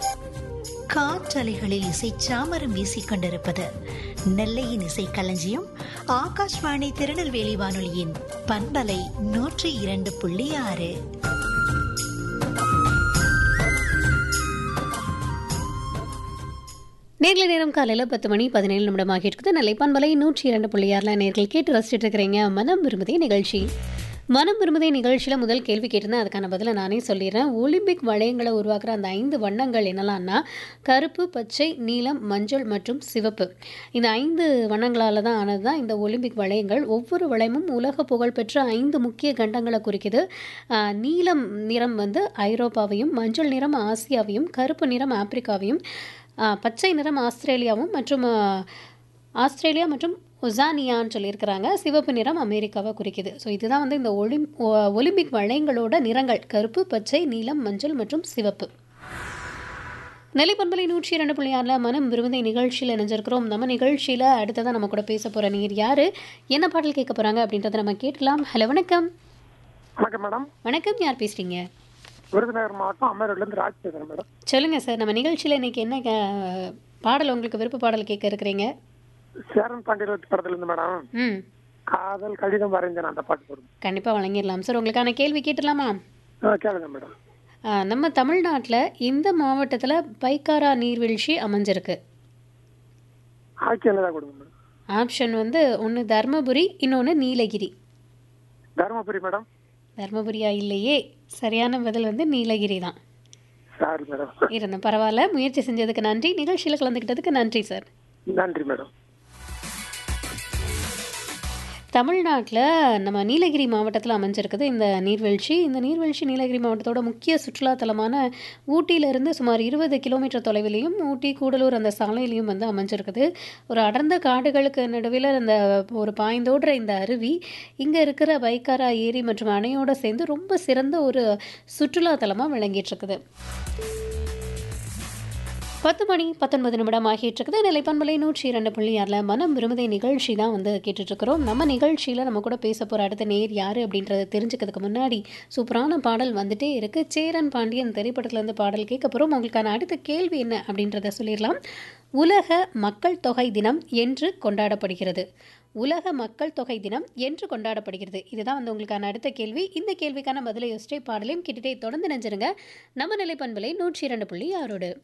காற்றலைகளில் இசை சாமரம் வீசிக் கொண்டிருப்பது நெல்லையின் இசை களஞ்சியம் ஆகாஷ்வாணி திருநெல்வேலி வானொலியின் பண்பலை நூற்றி இரண்டு புள்ளி ஆறு நேர்ல நேரம் காலையில் பத்து மணி பதினேழு நிமிடமாக இருக்குது நெல்லை பண்பலை நூற்றி இரண்டு புள்ளியாரில் நேர்கள் கேட்டு ரசிச்சுட்டு இருக்கிறீங்க மனம் விரும்புதே நிகழ்ச்சி மனம் விரும்புதே நிகழ்ச்சியில் முதல் கேள்வி கேட்டிருந்தேன் அதுக்கான பதிலை நானே சொல்லிடுறேன் ஒலிம்பிக் வளையங்களை உருவாக்குற அந்த ஐந்து வண்ணங்கள் என்னலாம்னா கருப்பு பச்சை நீலம் மஞ்சள் மற்றும் சிவப்பு இந்த ஐந்து வண்ணங்களால் தான் ஆனது தான் இந்த ஒலிம்பிக் வளையங்கள் ஒவ்வொரு வளையமும் உலக புகழ்பெற்ற ஐந்து முக்கிய கண்டங்களை குறிக்குது ஆஹ், நீலம் நிறம் வந்து ஐரோப்பாவையும் மஞ்சள் நிறம் ஆசியாவையும் கருப்பு நிறம் ஆப்பிரிக்காவையும் ஆஹ், பச்சை நிறம் ஆஸ்திரேலியாவும் மற்றும் ஆஹ், ஆஸ்திரேலியா மற்றும் ஒசானியான்னு சொல்லியிருக்கிறாங்க சிவப்பு நிறம் அமெரிக்காவை குறிக்குது ஸோ இதுதான் வந்து இந்த ஒலிம் ஒ- ஒலிம்பிக் வளையங்களோட நிறங்கள் கருப்பு பச்சை நீலம் மஞ்சள் மற்றும் சிவப்பு நெல்லிப்பண்பலை நூற்றி இரண்டு புள்ளி ஆறில் மனம் விரும்புதை நிகழ்ச்சியில் இணைஞ்சிருக்கிறோம் நம்ம நிகழ்ச்சியில் அடுத்ததான் நம்ம கூட பேச போகிற நீர் யார் என்ன பாடல் கேட்க போகிறாங்க அப்படின்றத நம்ம கேட்கலாம் ஹலோ வணக்கம் வணக்கம் மேடம் வணக்கம் யார் பேசுகிறீங்க விருதுநகர் மாவட்டம் அமரோட்லேருந்து ராஜ் பேசுகிறேன் மேடம் சொல்லுங்கள் சார் நம்ம நிகழ்ச்சியில் இன்னைக்கு என்ன க- பாடல் உங்களுக்கு விருப்ப பாடல் கேட்க இருக்கிறீங்க சேரன் பாண்டியர் படத்துலேருந்து மேடம் ம் காதல் கடிதம் வரைஞ்சேன் அந்த பாட்டு போடுங்க கண்டிப்பாக வழங்கிடலாம் சார் உங்களுக்கான கேள்வி கேட்டுடலாமா ஆ கேளுங்க மேடம் ஆ, நம்ம தமிழ்நாட்டில் இந்த மாவட்டத்தில் பைக்காரா நீர்வீழ்ச்சி அமைஞ்சிருக்கு ஆக்கியில் தான் கொடுங்க மேடம் ஆப்ஷன் வந்து ஒன்று தர்மபுரி இன்னொன்று நீலகிரி தருமபுரி மேடம் தர்மபுரியா இல்லையே சரியான பதில் வந்து நீலகிரி தான் சாரி மேடம் இருந்தேன் பரவாயில்ல முயற்சி செஞ்சதுக்கு நன்றி நிகழ்ச்சியில் கலந்துக்கிட்டதுக்கு நன்றி சார் நன்றி மேடம் தமிழ்நாட்டில் நம்ம நீலகிரி மாவட்டத்தில் அமைஞ்சிருக்குது இந்த நீர்வீழ்ச்சி இந்த நீர்வீழ்ச்சி நீலகிரி மாவட்டத்தோட முக்கிய சுற்றுலா தலமான ஊட்டியிலிருந்து சுமார் இருபது கிலோமீட்டர் தொலைவிலையும் ஊட்டி கூடலூர் அந்த சாலையிலையும் வந்து அமைஞ்சிருக்குது ஒரு அடர்ந்த காடுகளுக்கு நடுவில் அந்த ஒரு பாய்ந்தோடுற இந்த அருவி இங்கே இருக்கிற பைக்காரா ஏரி மற்றும் அணையோடு சேர்ந்து ரொம்ப சிறந்த ஒரு சுற்றுலா தலமாக விளங்கிட்டு இருக்குது பத்து மணி பத்தொன்பது நிமிடம் ஆகிட்டு இருக்குது நிலைப்பண்பலை நூற்றி இரண்டு புள்ளி ஆறில் மனம் விரும்புதை நிகழ்ச்சி தான் வந்து கேட்டுட்டு இருக்கிறோம் நம்ம நிகழ்ச்சியில் நம்ம கூட பேச போகிற அடுத்த நேர் யார் அப்படின்றத தெரிஞ்சுக்கிறதுக்கு முன்னாடி சூப்பரான பாடல் வந்துட்டே இருக்கு சேரன் பாண்டியன் திரைப்படத்துலேருந்து பாடல் கேட்க போகிறோம் உங்களுக்கான அடுத்த கேள்வி என்ன அப்படின்றத சொல்லிடலாம் உலக மக்கள் தொகை தினம் என்று கொண்டாடப்படுகிறது உலக மக்கள் தொகை தினம் என்று கொண்டாடப்படுகிறது இதுதான் வந்து உங்களுக்கான அடுத்த கேள்வி இந்த கேள்விக்கான பதிலை யோசிச்சே பாடலையும் கேட்டுட்டே தொடர்ந்து நினைஞ்சிருங்க நம்ம நிலைப்பண்பலை நூற்றி இரண்டு புள்ளி ஆறோடு